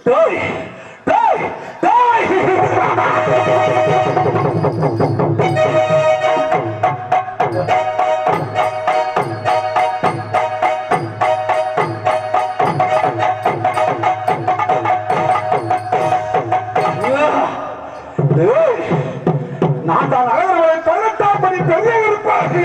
டேய் டேய் டேய் டேய், நான் தான் அழகர்களை பதினெட்டாம் படி பெரிய இருப்பாங்க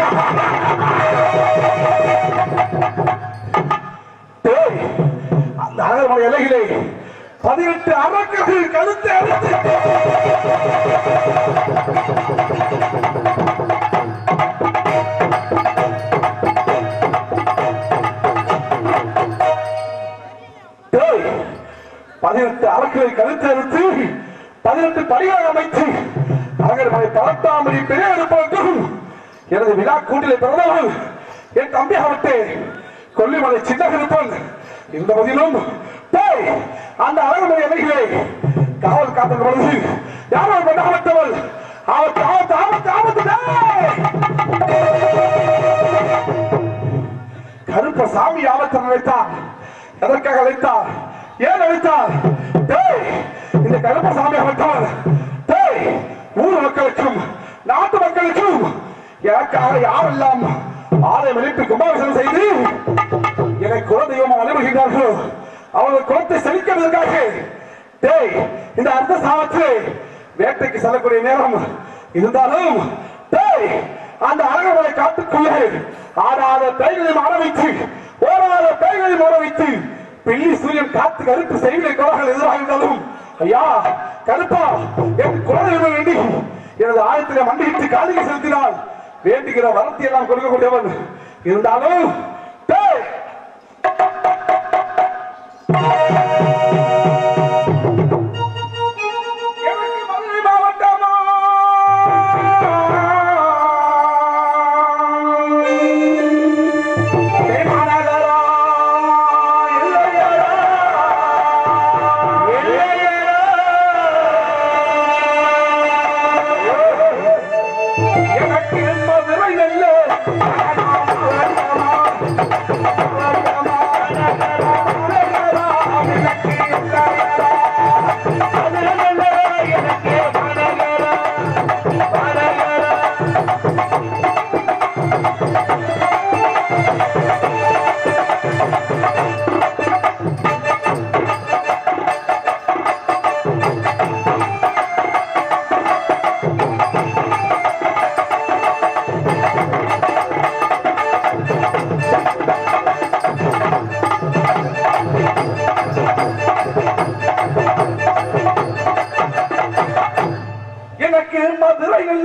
டேய், அந்த அழகர்மலை இலைகளே பதினெட்டு அரக்கர்கள் கழுத்தை அறுத்து டேய், பதினெட்டு அரக்களை கழுத்து அறுத்து பதினெட்டு படிகளை அமைத்து அழகர்மலை பரத்தாமரை பெரிய இருப்பதற்கும் எனது விழா கூட்டிலே பிறந்தவள் என் தம்பி அவட்டே கொல்லிமலை சின்ன இருப்பன் இந்த பதிலும் டேய், அந்த அழகர்மலை இலைகளே காவல் காத்த பொழுது யாரோ பண்ணாமட்டவள் ஆபத்து ஆபத்து ஆபத்து ஆபத்து டேய்! கருப்ப சாமி ஆபத்தை நினைத்தார் எதற்காக அழைத்தார் ஏன் அழைத்தார் டேய் இந்த கருப்ப சாமி அமைத்தார் டேய் ஊர் மக்களுக்கும் நாட்டு மக்களுக்கும் எனக்காக யாரெல்லாம் ஆலயம் எழுப்பி கும்பாபிஷேகம் செய்து என்னை குலதெய்வம் அனுபவிக்கின்றார்களோ அவர்கள் குலத்தை செழிக்கிறதுக்காக டேய் இந்த அர்த்த சாமத்திலே வேட்டைக்கு செல்லக்கூடிய நேரம் இருந்தாலும் டேய் அந்த அழகமலை காட்டுக்குள்ளே ஆடாத பேய்களையும் ஆட வைத்து ஓடாத பேய்களையும் ஓட வைத்து பில்லி சூரியன் காத்து கருத்து செய்விலை கொலைகள் எதிராக இருந்தாலும் ஐயா கருப்பா என் குலதெய்வம் வேண்டி எனது ஆயத்திலே மண்டியிட்டு காலிகை செலுத்தினால் வேண்டுகிற வரத்தை எல்லாம் கொடுக்கக்கூடியவன் இருந்தாலும் டேய் எனக்கு மதுரை மாவட்டமா மாநகரா இல்லையடா இல்லையடா எனக்கு மதுரை நல்ல எனக்கு மதுரை இல்ல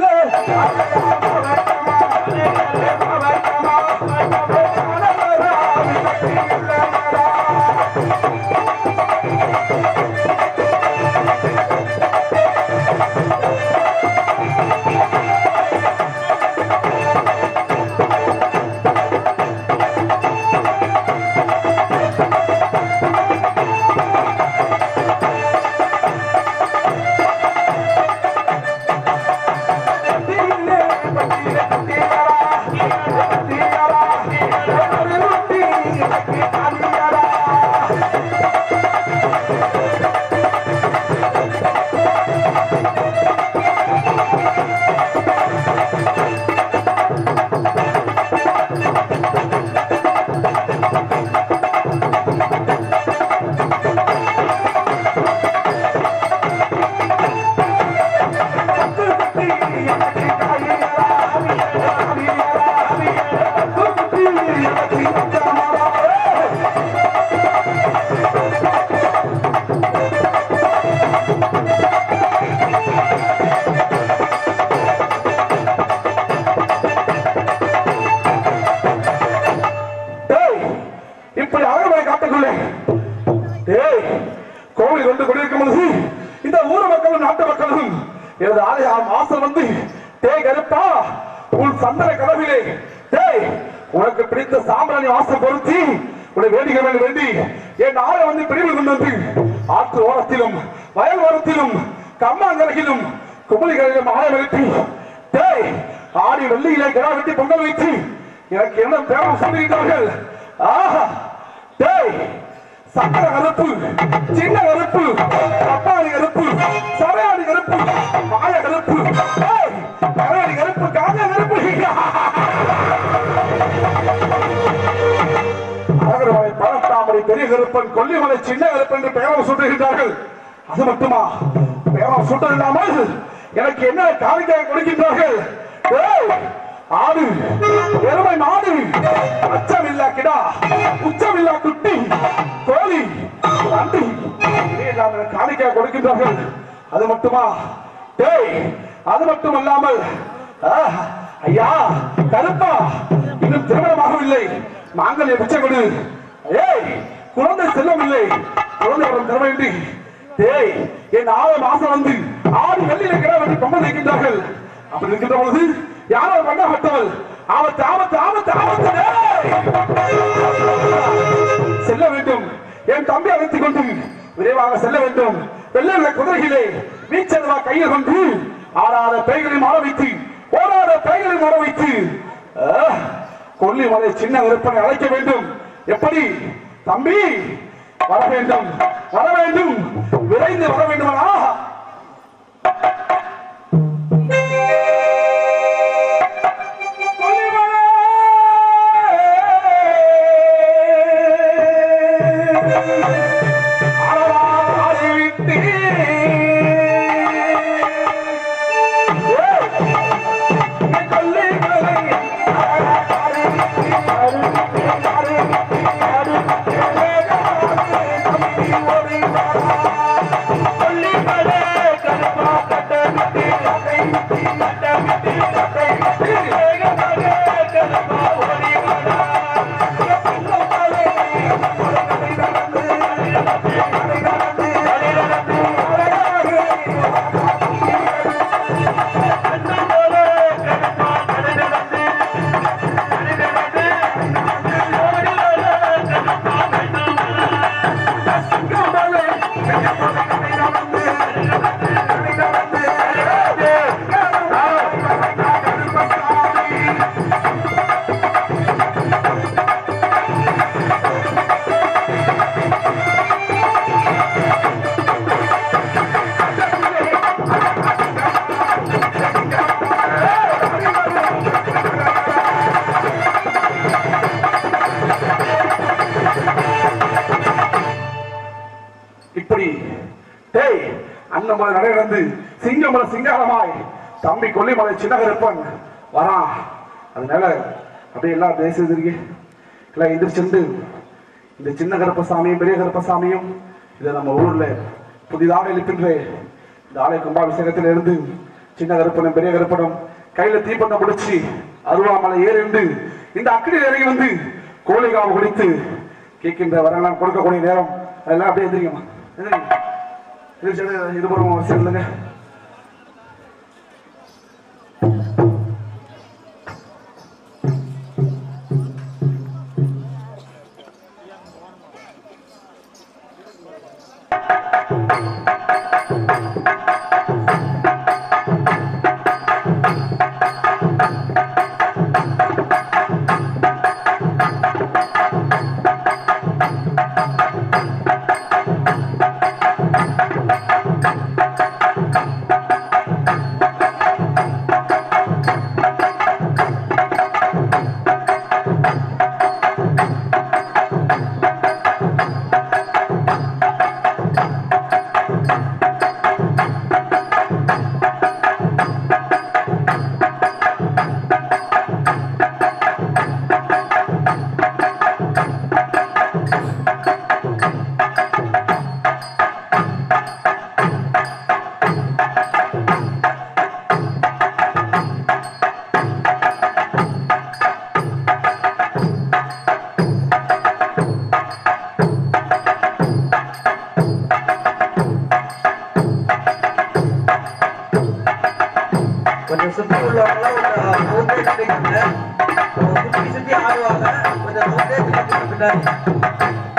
டேய், இப்படி அழகுமலை காட்டுக்குள்ளே டேய் கோவில் கொண்டு கொண்டிருக்கும் பொழுது இந்த ஊர் மக்களும் நாட்டு மக்களும் எனது ஆலய மாசம் வந்து டேய் கருப்பா உன் சந்தன கதவிலே டேய் உனக்கு பிடித்த சாம்பிராணி வாசம் பொருத்தி உன்னை வேண்டிக்க வேண்டும் வேண்டி என் ஆளை வந்து பிரிவு கொண்டு வந்து ஆற்று ஓரத்திலும் வயல் ஓரத்திலும் கம்மாங்கரையிலும் குமளிகளிலும் ஆலை எழுப்பி டேய் ஆடி வெள்ளியிலே கிடா வெட்டி பொங்கல் வைத்து எனக்கு என்ன பேரம் சொல்லுகிறார்கள் ஆஹா டேய் சக்கர கருப்பு சின்ன கருப்பு பப்பாளி கருப்பு சரையாடி கருப்பு மாய கருப்பு ஏய், கரையாடி கருப்பு காஞ்ச கருப்பு அழகர்மலை பழத்தாமரை பெரிய கருப்பன் கொல்லிமலை சின்ன கருப்பன் என்று பெயரம் சுட்டுகின்றார்கள் அது மட்டுமா பெயரம் சுட்டு இல்லாமல் எனக்கு என்ன காணிக்கை கொடுக்கின்றார்கள் ஏய், ஆடு எருமை மாடு அச்சமில்லா கிடா உச்சமில்லா குட்டி கோழி நன்றி இதையெல்லாம் எனக்கு காணிக்கை கொடுக்கின்றார்கள் அது மட்டுமா டேய் அது மட்டும் அல்லாமல் ஆ, ஐயா கருப்பா இன்னும் திருமணமாகவில்லை நாங்கள் என் பிச்சை கொடு ஏய் குழந்தை செல்லவில்லை குழந்தை வரும் திறமையின்றி டேய் என் ஆறு மாசம் வந்து ஆறு வெள்ளியில கிடா வெட்டி பொங்கல் வைக்கின்றார்கள் அப்படி இருக்கின்ற பொழுது யாரோ பண்ண மாட்டவள் ஆபத்து ஆபத்து ஆபத்து ஆபத்து டேய்! செல்ல வேண்டும் என் தம்பி அழைத்துக் கொண்டு விரைவாக செல்ல வேண்டும் வெள்ளை குதிரைகளே வீச்சல்வா கையில் கொண்டு ஆறாத பேய்களை மாற வைத்து ஓடாத பேய்களை மாற வைத்து ஆ, கொல்லிமலை சின்ன விற்பனை அழைக்க வேண்டும் எப்படி தம்பி வர வேண்டும் வர வேண்டும் விரைந்து வர வேண்டுமனா இப்படி டேய் அண்ணமலை நடந்து சிங்கமலை சிங்காரமாய் தம்பி கொல்லிமலை சின்னகருப்பன் வரான் அதனால அப்படியே எல்லாம் பேசுறதுக்கு எல்லாம் எந்திரிச்சுண்டு இந்த சின்ன கருப்பசாமியும் பெரிய கருப்பசாமியும் இதை நம்ம ஊர்ல புதிதாக எழுப்பின்ற இந்த ஆலய கும்பாபிஷேகத்தில் இருந்து சின்ன கருப்பனும் பெரிய கருப்பனும் கையில தீப்பந்தம் பிடிச்சி அருவாமலை ஏறிண்டு இந்த அக்கினி இறங்கி வந்து கோழிகாவு குடித்து கேட்கின்ற வரலாம் கொடுக்கக்கூடிய நேரம் அதெல்லாம் அப்படியே எந்திரிக்கமா எந்திரிங்க எந்திரிச்சு இது போறோம் வரிசை இல்லைங்க கொஞ்சம் சுத்தி உள்ளவங்க ஒரு மூட்டை கிடைக்குங்க சுத்தி சுத்தி ஆடுவாங்க கொஞ்சம் மூட்டை கிடைக்கும் பின்னாடி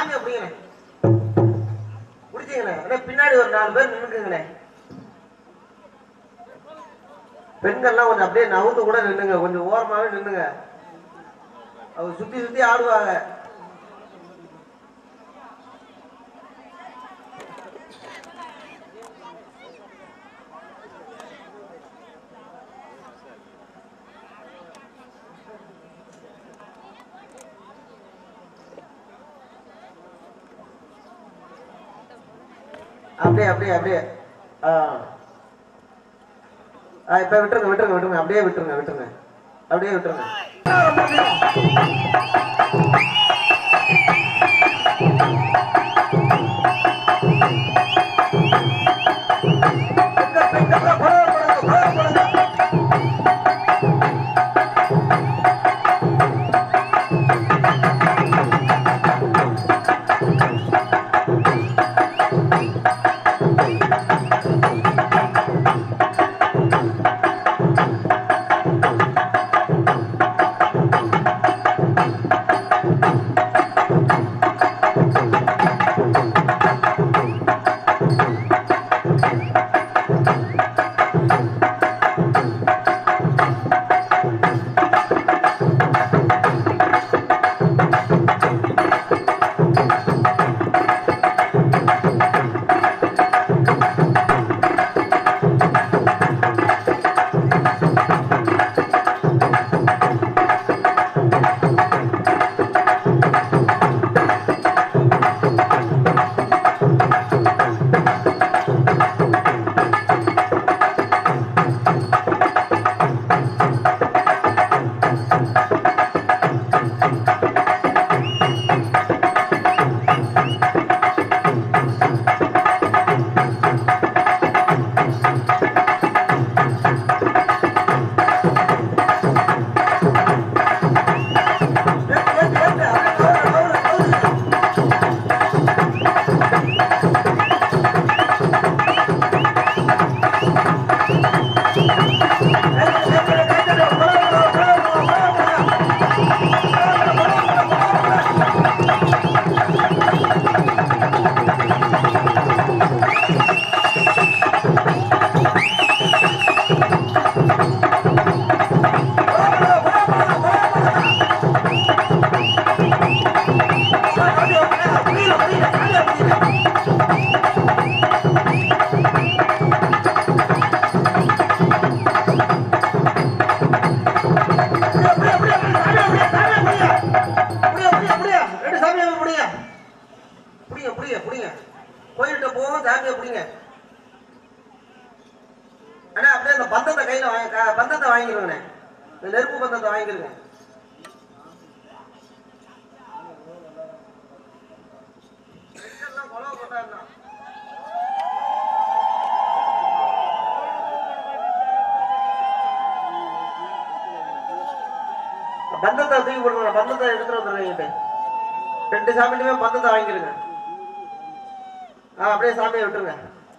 சாமி அப்படிங்கண்ணே பிடிச்சிங்கண்ணே அண்ணே பின்னாடி ஒரு நாலு பேர் நின்னுக்குங்கண்ணே பெண்கள்லாம் கொஞ்சம் அப்படியே நவுந்து கூட நின்னுங்க கொஞ்சம் ஓரமாவே நின்னுங்க அவங்க சுத்தி சுத்தி ஆடுவாங்க அப்படியே அப்படியே அப்படியே ஆ ஆ, இப்ப விட்டுருங்க விட்டுருங்க விட்டுருங்க அப்படியே விட்டுருங்க விட்டுருங்க அப்படியே விட்டுருங்க பெண்கள், பெண்கள், கோவப்படுங்க, கோவப்படுங்க. ஏத்து, ஏத்து, ஏத்து. அப்படியே கவுரு, கவுரு, கவுரு. கோயில்கிட்ட போவோம் சாமியை பிடிங்க அண்ணா அப்படியே அந்த பந்தத்தை கையில வாங்கி க- பந்தத்தை வாங்கிடுங்கண்ணே இந்த நெருப்பு பந்தத்தை வாங்கிடுங்க பெண்கள்லாம் கொலவை போட்டாருன்னா. பந்தத்தை தூக்கி போடுங்க பந்தத்தை எடுத்துட்டு வந்துடுங்க ரெண்டு சாமிட்டுமே பந்தத்தை வாங்கிடுங்க ஆ அப்படியே சாமியை விட்டுருங்க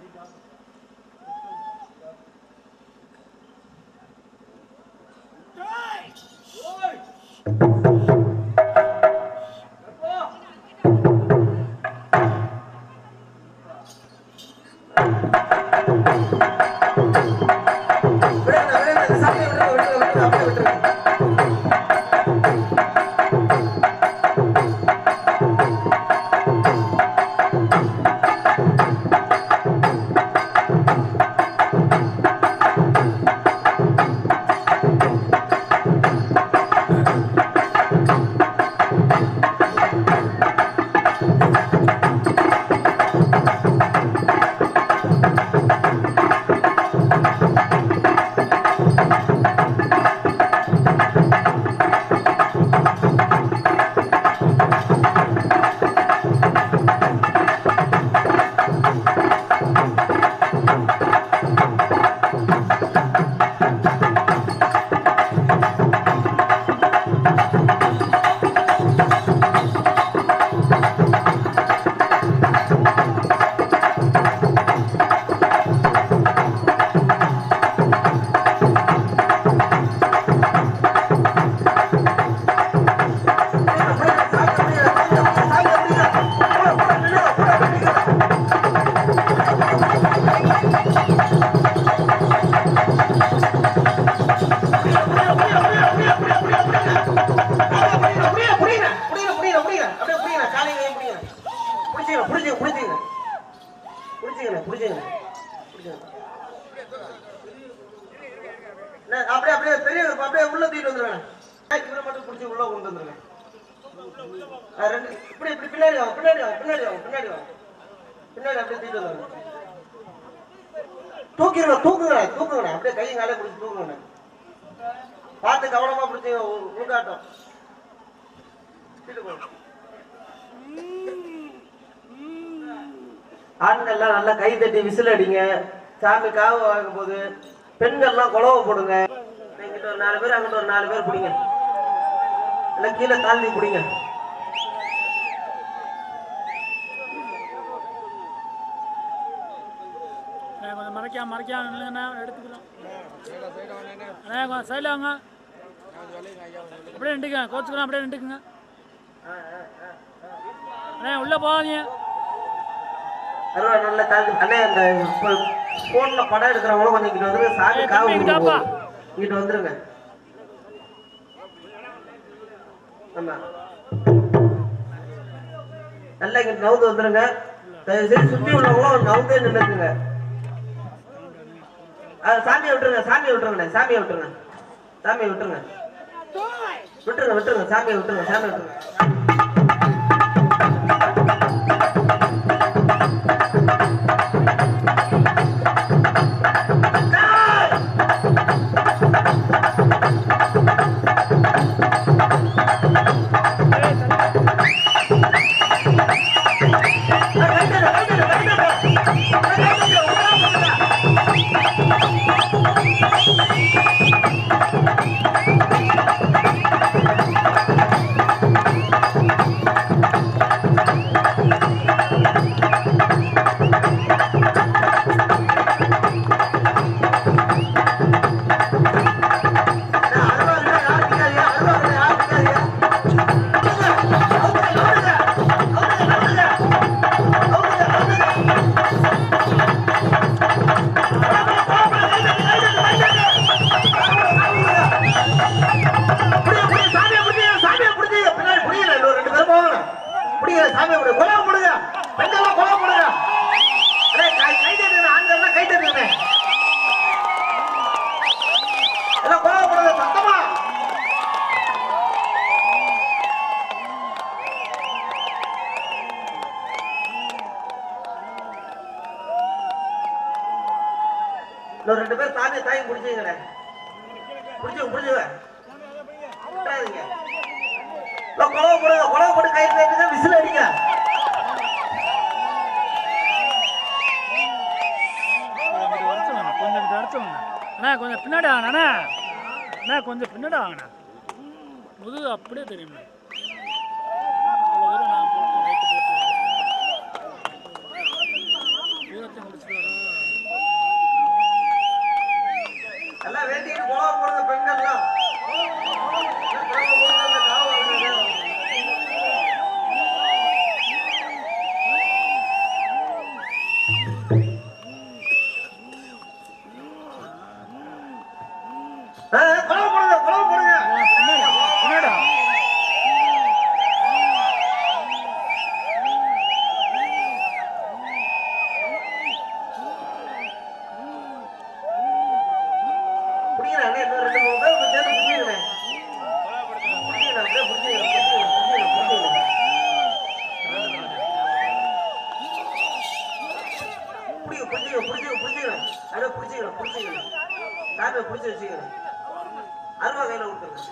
விடுங்க விடுங்க இந்த சாமியை விட்டுருங்க விட்டுருங்க விட்டுருங்க அப்படியே விட்டுருங்க பிடிச்சிங்க பிடிச்சிங்க. அண்ணே, அப்படியே அப்படியே பெரிய அப்படியே உள்ள தூக்கிட்டு வந்துருங்க இவரை மட்டும் பிடிச்சி உள்ள கொண்டு வந்துருங்க ஆ, ரெண்டு இப்படி இப்படி பின்னாடி வாங்க பின்னாடி வாங்க பின்னாடி வாங்க பின்னாடி வாங்க பின்னாடி அப்படியே தூக்கிட்டு வந்துருங்க தூக்கிடுங்க தூக்குங்க தூக்குங்க அப்படியே கையை காலையை பிடிச்சி தூக்குங்க பார்த்து கவனமா பிடிச்சிங்க உருட்டாட்டம் தூக்கிட்டு போங்க. ஆண்கள்லாம் நல்லா கை தட்டி விசில் அடிங்க சாமி காவு வாங்க போது பெண்கள்லாம் குழவை போடுங்க இங்கிட்ட ஒரு நாலு பேர் அங்கிட்ட ஒரு நாலு பேர் பிடிங்க இல்லை கீழே தாழ்த்தி பிடிங்க அண்ணே, கொஞ்சம் மறைக்காம மறைக்காம இல்லைங்கண்ணா எடுத்துக்கிறோம் அண்ணே கொஞ்சம் சைடில் வாங்க அப்படியே நின்றுக்குங்க கோச்சுக்கலாம் அப்படியே நின்றுக்குங்க அண்ணே உள்ளே போகாதீங்க அருவா நல்லா தாழ்த்தி அண்ணே அந்த போன்ல படம் எடுக்கிறவங்களும் கொஞ்சம் இங்கிட்ட வந்துருங்க சாமி ஏய், காவு தம்பி, கொடுக்க இங்கிட்டாப்பா. போகுது. இங்கிட்ட வந்துருங்க ஆமா நல்லா இங்க நவுந்து வந்துருங்க தயவு செய்து சுத்தி உள்ளவங்களும் நவுந்தே நின்னுக்குங்க அது சாமியை விட்டுருங்க சாமியை விட்டுருங்க சாமியை விட்டுருங்க சாமியை விட்டுருங்க விட்டுருங்க விட்டுருங்க சாமியை விட்டுருங்க சாமியை விட்டுருங்க சாமி கொலை போடுங்க பெண்கள்லாம் கொலை போடுங்க அடே, கை கை தட்டுங்க ஆண்கள்லாம் கை தட்டுங்க எல்லாம் கொலை போடுங்க சத்தமா இன்னும் ரெண்டு பேர் சாமியை தாங்கி பிடிச்சிங்கண்ணே பிடிச்சுங்க பிடிச்சுங்க விட்டுறாதீங்க எல்லாம் குழவை போடுங்க குழவை போட்டு கையில் வைங்க விசில் அடிங்க கொஞ்சம் அடிச்சுங்க கொஞ்சம் இங்கிட்டு அடிச்சுங்க அண்ணா கொஞ்சம் பின்னாடி வாங்கண்ணா அண்ணா அண்ணா கொஞ்சம் பின்னாடி வாங்கண்ணா முதுகு அப்படியே தெரியும்ண்ணா இவ்வளோ தூரம் நான் போட்டு லைட்டு போட்டு தூரத்தை முடிச்சுட்டு வரேன் எல்லாம் வேண்டிட்டு குழவை போடுங்க பெண்கள்லாம் எல்லாம் குழவை போடுங்க, இந்த காவல் வாங்குங்க. ஆ, குழவை போடுங்க குழவை போடுங்க பின்னாடி பின்னாடி பிடிக்கிறேன் அண்ணே, இன்னும் ரெண்டு மூணு பேர் சேர்ந்து பிடிக்கிறேன் பிடிக்கிறேன் அப்படியே பிடிக்கிறேன் பிடிக்கிறேன் பிடிக்கிறேன் பிடிக்கிறேன் பிடிக்க பிடிச்சிக்க பிடிச்சிக்க பிடிச்சிக்கிறேன் அப்படியே பிடிச்சிக்கிறேன் பிடிச்சிக்கிறேன் சாமியை பிடிச்சி வச்சுக்கிறேன் அருவா கையில் கொடுத்துருங்க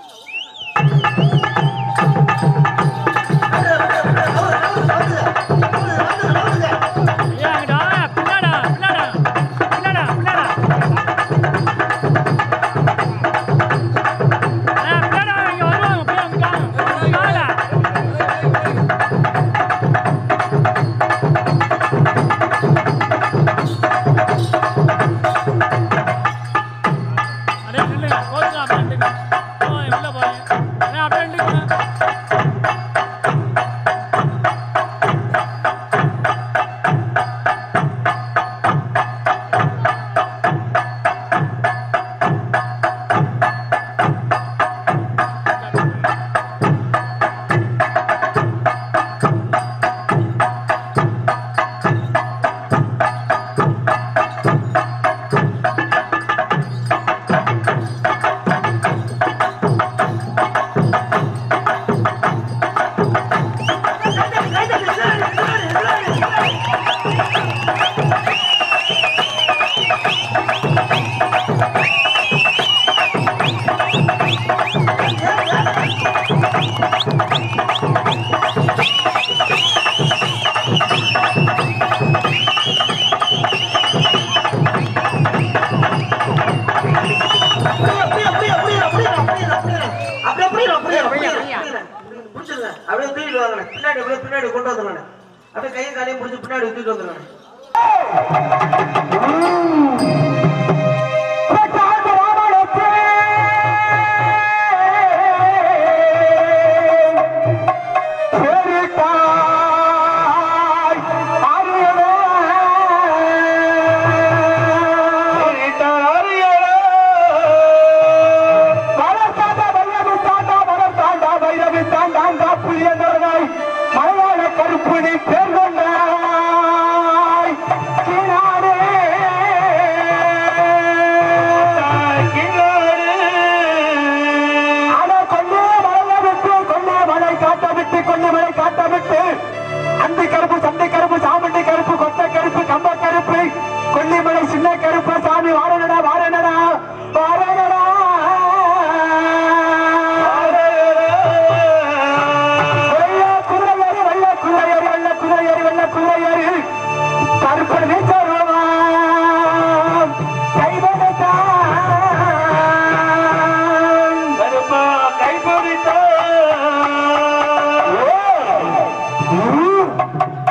அப்படியே, அப்படியே, அப்படியே, நவுறு, நவுறு, நவுறுங்க. நவுறுங்க, நவுறுங்க, நவுறுங்க. ஐயா அங்கிட்ட வாங்க பின்னாடா பின்னாடா பின்னாடா பின்னாடா அண்ணா பின்னாடா இங்க வருவாங்க போய் அங்க வாங்க வாங்க அப்படியே நில்லுங்க கோச்சுலாம் அப்படியே நில்லுங்க. போய் உள்ள பின்னாடி கொண்டு வந்துடுறேன் அப்படியே கையும் காலையும் பிடிச்சி பின்னாடி தூக்கிட்டு வந்துடுறேன் மலையாள கருப்புடி பேர் கொண்டாய் கிணாரே ஆனா கொல்லு மலையை விட்டு கொல்லு மலை காட்ட விட்டு கொல்லு மலை காட்ட விட்டு அந்தி கருப்பு சந்தை கருப்பு சாமண்டி கருப்பு கொத்த கருப்பு கம்ப கருப்பு கொல்லிமலை சின்ன கருப்பு சாமி வாரணடா வாரணடா வாரணடா வெள்ள குதிரையேறி வெள்ள குதிரையேறி வெள்ள குதிரையேறி வெள்ள குதிரையேறி கருப்பன் வீச்சருவான் கைவனத்தான் கருப்பா கைப்பறித்த ஓ!